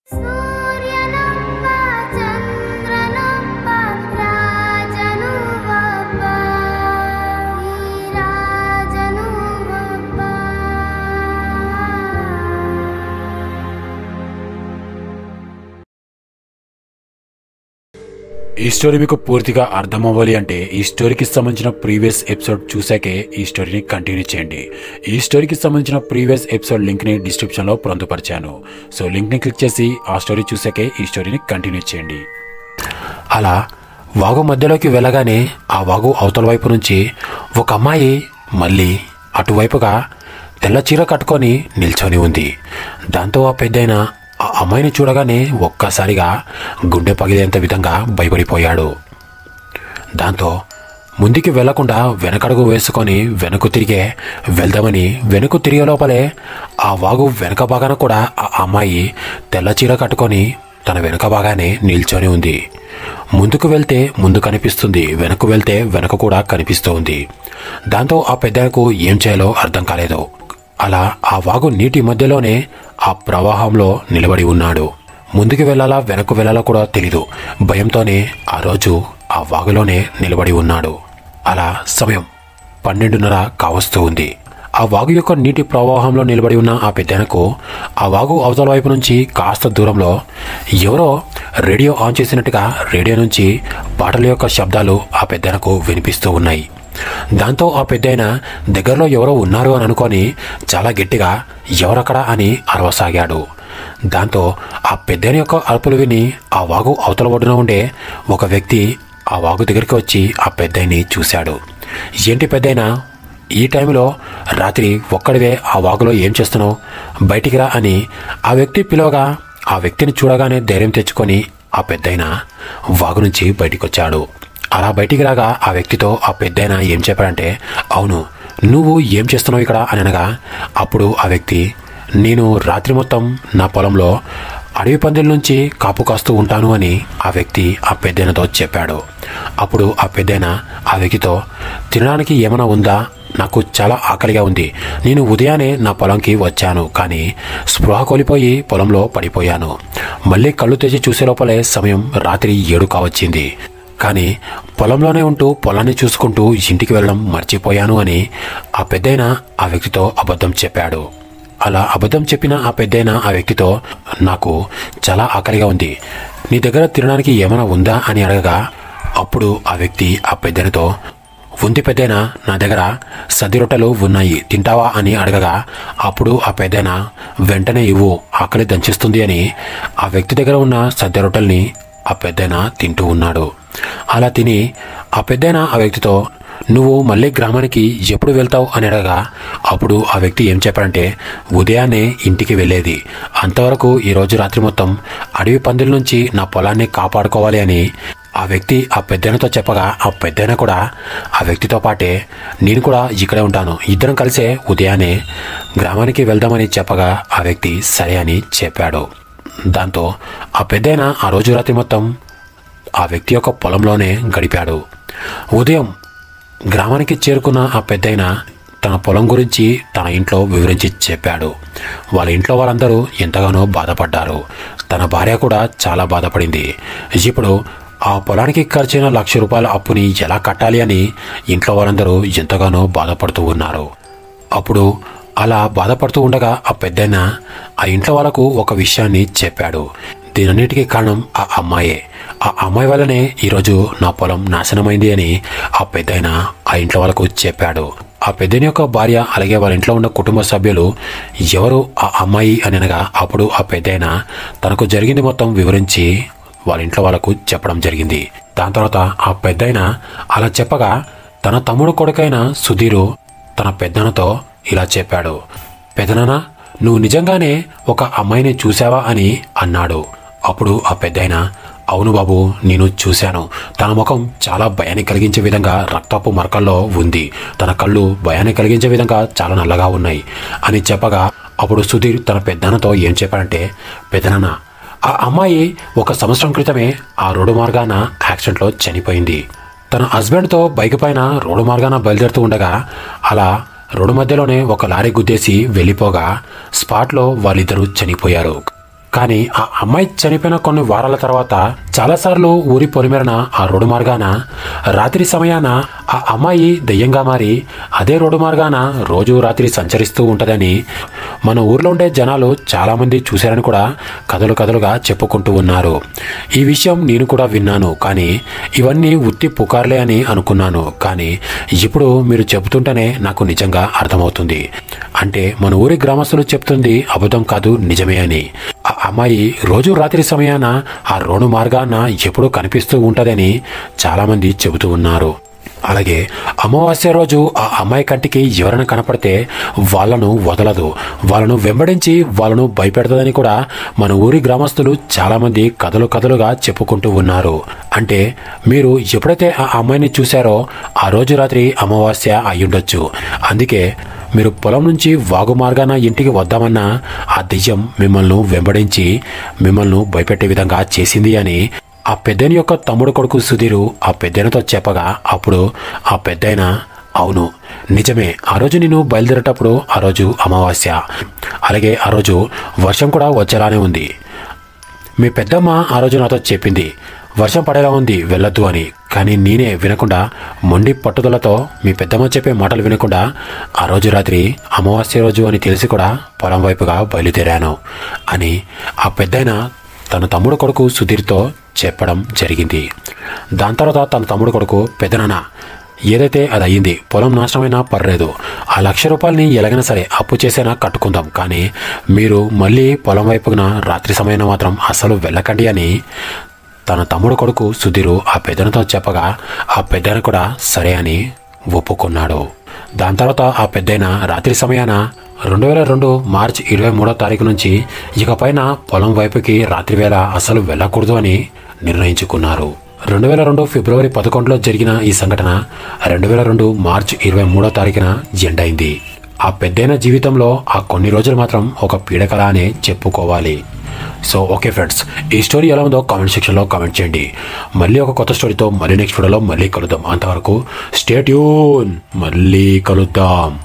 సూర్యనొప్ప చంద్రనొప్ప రాజనువొప్ప ఈ రాజనువొప్ప ఈ స్టోరీ మీకు పూర్తిగా అర్థం అవ్వాలి అంటే ఈ స్టోరీకి సంబంధించిన ప్రీవియస్ ఎపిసోడ్ చూసాకే ఈ స్టోరీని కంటిన్యూ చేయండి ఈ స్టోరీకి సంబంధించిన ప్రీవియస్ ఎపిసోడ్ లింక్ని డిస్క్రిప్షన్లో పొందుపరిచాను సో లింక్ని క్లిక్ చేసి ఆ స్టోరీ చూసాకే ఈ స్టోరీని కంటిన్యూ చేయండి అలా వాగు మధ్యలోకి వెళ్ళగానే ఆ వాగు అవతల వైపు నుంచి ఒక అమ్మాయి మళ్ళీ అటువైపుగా తెల్ల చీర కట్టుకొని నిల్చొని ఉంది దాంతో ఆ పెద్దయిన ఆ అమ్మాయిని చూడగానే ఒక్కసారిగా గుండె పగిలేంత విధంగా భయపడిపోయాడు దాంతో ముందుకి వెళ్లకుండా వెనకడుగు వేసుకొని వెనక్కు తిరిగే వెళ్దామని వెనక్కు తిరిగే లోపలే ఆ వాగు వెనక భాగాన కూడా ఆ అమ్మాయి తెల్ల చీర కట్టుకొని తన వెనక భాగానే నిల్చొని ఉంది ముందుకు వెళ్తే ముందు కనిపిస్తుంది వెనక్కు వెళ్తే వెనక కూడా కనిపిస్తూ ఉంది దాంతో ఆ పెద్దకు ఏం చేయాలో అర్థం కాలేదు అలా ఆ వాగు నీటి మధ్యలోనే ఆ ప్రవాహంలో నిలబడి ఉన్నాడు ముందుకు వెళ్ళాలా వెనక్కు వెళ్ళాలా కూడా తెలీదు భయంతోనే ఆ రోజు ఆ వాగులోనే నిలబడి ఉన్నాడు అలా సమయం పన్నెండున్నర కావస్తూ ఉంది ఆ వాగు యొక్క నీటి ప్రవాహంలో నిలబడి ఉన్న ఆ పెద్దనకు ఆ వాగు అవతల వైపు నుంచి కాస్త దూరంలో ఎవరో రేడియో ఆన్ చేసినట్టుగా రేడియో నుంచి పాటల యొక్క శబ్దాలు ఆ పెద్దనకు వినిపిస్తూ ఉన్నాయి దాంతో ఆ పెద్దయిన దగ్గరలో ఎవరో ఉన్నారు అని అనుకొని చాలా గట్టిగా ఎవరక్కడ అని అరవసాగాడు దాంతో ఆ పెద్దయిన యొక్క అరుపులు విని ఆ వాగు అవతల ఒడ్డున ఉండే ఒక వ్యక్తి ఆ వాగు దగ్గరికి వచ్చి ఆ పెద్దయిని చూశాడు ఏంటి పెద్దయినా ఈ టైంలో రాత్రి ఒక్కడివే ఆ వాగులో ఏం చేస్తున్నావు బయటికి రా అని ఆ వ్యక్తి పిలవగా ఆ వ్యక్తిని చూడగానే ధైర్యం తెచ్చుకొని ఆ పెద్దయిన వాగు నుంచి బయటికొచ్చాడు అలా బయటికి రాగా ఆ వ్యక్తితో ఆ పెద్దయిన ఏం చెప్పాడంటే అవును నువ్వు ఏం చేస్తున్నావు ఇక్కడ అని అనగా అప్పుడు ఆ వ్యక్తి నేను రాత్రి మొత్తం నా పొలంలో అడవి పందిల నుంచి కాపు కాస్తూ ఉంటాను అని ఆ వ్యక్తి ఆ పెద్దయినతో చెప్పాడు అప్పుడు ఆ పెద్దయిన ఆ వ్యక్తితో తినడానికి ఏమైనా ఉందా నాకు చాలా ఆకలిగా ఉంది నేను ఉదయాన్నే నా పొలంకి వచ్చాను కానీ స్పృహ కోల్పోయి పొలంలో పడిపోయాను మళ్ళీ కళ్ళు తెచ్చి చూసే లోపలే సమయం రాత్రి ఏడు కావచ్చింది కానీ పొలంలోనే ఉంటూ పొలాన్ని చూసుకుంటూ ఇంటికి వెళ్ళడం మర్చిపోయాను అని ఆ పెద్దయిన ఆ వ్యక్తితో అబద్ధం చెప్పాడు అలా అబద్ధం చెప్పిన ఆ పెద్దయిన ఆ వ్యక్తితో నాకు చాలా ఆకలిగా ఉంది నీ దగ్గర తినడానికి ఏమైనా ఉందా అని అడగగా అప్పుడు ఆ వ్యక్తి ఆ పెద్దయినతో ఉంది పెద్దయినా నా దగ్గర సద్ది రొట్టెలు ఉన్నాయి తింటావా అని అడగగా అప్పుడు ఆ పెద్దయిన వెంటనే ఇవ్వు ఆకలి దంచిస్తుంది అని ఆ వ్యక్తి దగ్గర ఉన్న సద్ది రొట్టెల్ని ఆ పెద్దయిన తింటూ ఉన్నాడు అలా తిని ఆ పెద్దయిన ఆ వ్యక్తితో నువ్వు మళ్ళీ గ్రామానికి ఎప్పుడు వెళ్తావు అని అడగా అప్పుడు ఆ వ్యక్తి ఏం చెప్పాడంటే ఉదయాన్నే ఇంటికి వెళ్ళేది అంతవరకు ఈరోజు రాత్రి మొత్తం అడవి పందుల నుంచి నా పొలాన్ని కాపాడుకోవాలి అని ఆ వ్యక్తి ఆ పెద్దనతో చెప్పగా ఆ పెద్దన కూడా ఆ వ్యక్తితో పాటే నేను కూడా ఇక్కడే ఉంటాను ఇద్దరం కలిసే ఉదయాన్నే గ్రామానికి వెళ్దామని చెప్పగా ఆ వ్యక్తి సరే అని చెప్పాడు దాంతో ఆ పెద్దయిన ఆ రోజు రాత్రి మొత్తం ఆ వ్యక్తి యొక్క పొలంలోనే గడిపాడు ఉదయం గ్రామానికి చేరుకున్న ఆ పెద్దయిన తన పొలం గురించి తన ఇంట్లో వివరించి చెప్పాడు వాళ్ళ ఇంట్లో వాళ్ళందరూ ఎంతగానో బాధపడ్డారు తన భార్య కూడా చాలా బాధపడింది ఇప్పుడు ఆ పొలానికి ఖర్చైన లక్ష రూపాయల అప్పుని ఎలా కట్టాలి అని ఇంట్లో వాళ్ళందరూ ఎంతగానో బాధపడుతూ ఉన్నారు అప్పుడు అలా బాధపడుతూ ఉండగా ఆ పెద్దయిన ఆ ఇంట్లో వాళ్ళకు ఒక విషయాన్ని చెప్పాడు దీనన్నిటికీ కారణం ఆ అమ్మాయే ఆ అమ్మాయి వల్లనే ఈరోజు నా పొలం నాశనమైంది అని ఆ పెద్దయిన ఆ ఇంట్లో వాళ్ళకు చెప్పాడు ఆ పెద్దని యొక్క భార్య అలాగే వాళ్ళ ఇంట్లో ఉన్న కుటుంబ సభ్యులు ఎవరు ఆ అమ్మాయి అని అనగా అప్పుడు ఆ పెద్దయిన తనకు జరిగింది మొత్తం వివరించి వాళ్ళ ఇంట్లో వాళ్ళకు చెప్పడం జరిగింది దాని తర్వాత ఆ పెద్దయిన అలా చెప్పగా తన తమ్ముడు కొడుకైన సుధీరు తన పెద్దనతో ఇలా చెప్పాడు పెదనాన్న నువ్వు నిజంగానే ఒక అమ్మాయిని చూశావా అని అన్నాడు అప్పుడు ఆ పెద్దయిన అవును బాబు నేను చూశాను తన ముఖం చాలా భయాన్ని కలిగించే విధంగా రక్తపు మరకల్లో ఉంది తన కళ్ళు భయాన్ని కలిగించే విధంగా చాలా నల్లగా ఉన్నాయి అని చెప్పగా అప్పుడు సుధీర్ తన పెద్దనతో ఏం చెప్పాడంటే పెదనాన్న ఆ అమ్మాయి ఒక సంవత్సరం క్రితమే ఆ రోడ్డు మార్గాన యాక్సిడెంట్లో చనిపోయింది తన హస్బెండ్తో బైక్ పైన రోడ్డు మార్గాన బయలుదేరుతూ ఉండగా అలా రోడ్డు మధ్యలోనే ఒక లారీ గుద్దేసి వెళ్ళిపోగా స్పాట్లో వాళ్ళిద్దరూ చనిపోయారు కానీ ఆ అమ్మాయి చనిపోయిన కొన్ని వారాల తర్వాత చాలాసార్లు ఊరి పొలిమేరన ఆ రోడ్డు మార్గాన రాత్రి సమయాన ఆ అమ్మాయి దెయ్యంగా మారి అదే రోడ్డు మార్గాన రోజు రాత్రి సంచరిస్తూ ఉంటుందని మన ఊర్లో ఉండే జనాలు చాలామంది చూశారని కూడా కథలు కథలుగా చెప్పుకుంటూ ఉన్నారు ఈ విషయం నేను కూడా విన్నాను కానీ ఇవన్నీ ఉత్తి పుకార్లే అని అనుకున్నాను కానీ ఇప్పుడు మీరు చెబుతుంటేనే నాకు నిజంగా అర్థమవుతుంది అంటే మన ఊరి గ్రామస్తులు చెప్తుంది అబద్ధం కాదు నిజమే అని ఆ అమ్మాయి రోజు రాత్రి సమయాన ఆ రోడ్డు మార్గాన ఎప్పుడూ కనిపిస్తూ ఉంటుందని చాలామంది చెబుతూ ఉన్నారు అలాగే అమావాస్య రోజు ఆ అమ్మాయి కంటికి ఎవరైనా కనపడితే వాళ్ళను వదలదు వాళ్ళను వెంబడించి వాళ్ళను భయపెడతదని కూడా మన ఊరి గ్రామస్తులు చాలామంది కథలు కథలుగా చెప్పుకుంటూ ఉన్నారు అంటే మీరు ఎప్పుడైతే ఆ అమ్మాయిని చూశారో ఆ రోజు రాత్రి అమావాస్య అయ్యుండొచ్చు అందుకే మీరు పొలం నుంచి వాగు మార్గాన ఇంటికి వద్దామన్నా ఆ దెయ్యం మిమ్మల్ని వెంబడించి మిమ్మల్ని భయపెట్టే విధంగా చేసింది అని ఆ పెద్దని యొక్క తమ్ముడు కొడుకు సుధీరు ఆ పెద్దనతో చెప్పగా అప్పుడు ఆ పెద్దయిన అవును నిజమే ఆ రోజు నేను బయలుదేరేటప్పుడు ఆ రోజు అమావాస్య అలాగే ఆ రోజు వర్షం కూడా వచ్చేలానే ఉంది మీ పెద్దమ్మ ఆ రోజు నాతో చెప్పింది వర్షం పడేలా ఉంది వెళ్ళొద్దు అని కానీ నేనే వినకుండా మొండి పట్టుదలతో మీ పెద్దమ్మ చెప్పే మాటలు వినకుండా ఆ రోజు రాత్రి అమావాస్య రోజు అని తెలిసి కూడా పొలం వైపుగా బయలుదేరాను అని ఆ పెద్దయిన తన తమ్ముడు కొడుకు సుధీర్తో చెప్పడం జరిగింది దాని తర్వాత తన తమ్ముడు కొడుకు పెద్దనాన్న ఏదైతే అది అయ్యింది పొలం నాశనమైనా పర్లేదు ఆ లక్ష రూపాయలని ఎలాగైనా సరే అప్పు చేసైనా కట్టుకుందాం కానీ మీరు మళ్ళీ పొలం వైపున రాత్రి సమయాన మాత్రం అసలు వెళ్ళకండి అని తన తమ్ముడు కొడుకు సుధీరు ఆ పెద్దనతో చెప్పగా ఆ పెద్దన కూడా సరే అని ఒప్పుకున్నాడు దాని తర్వాత ఆ పెద్దయిన రాత్రి సమయాన రెండు వేల రెండు మార్చి ఇరవై మూడో తారీఖు నుంచి ఇకపైన పొలం వైపుకి రాత్రి వేళ అసలు వెళ్ళకూడదు అని నిర్ణయించుకున్నారు రెండు వేల రెండు ఫిబ్రవరి పదకొండులో జరిగిన ఈ సంఘటన రెండు వేల రెండు మార్చి ఇరవై మూడో తారీఖున జెండైంది ఆ పెద్దయిన జీవితంలో ఆ కొన్ని రోజులు మాత్రం ఒక పీడకల అనే చెప్పుకోవాలి సో ఓకే ఫ్రెండ్స్ ఈ స్టోరీ ఎలా ఉందో కామెంట్ సెక్షన్లో కామెంట్ చేయండి మళ్ళీ ఒక కొత్త స్టోరీతో మళ్ళీ నెక్స్ట్ వీడియోలో మళ్ళీ కలుద్దాం అంతవరకు స్టేట్యూన్ మళ్ళీ కలుద్దాం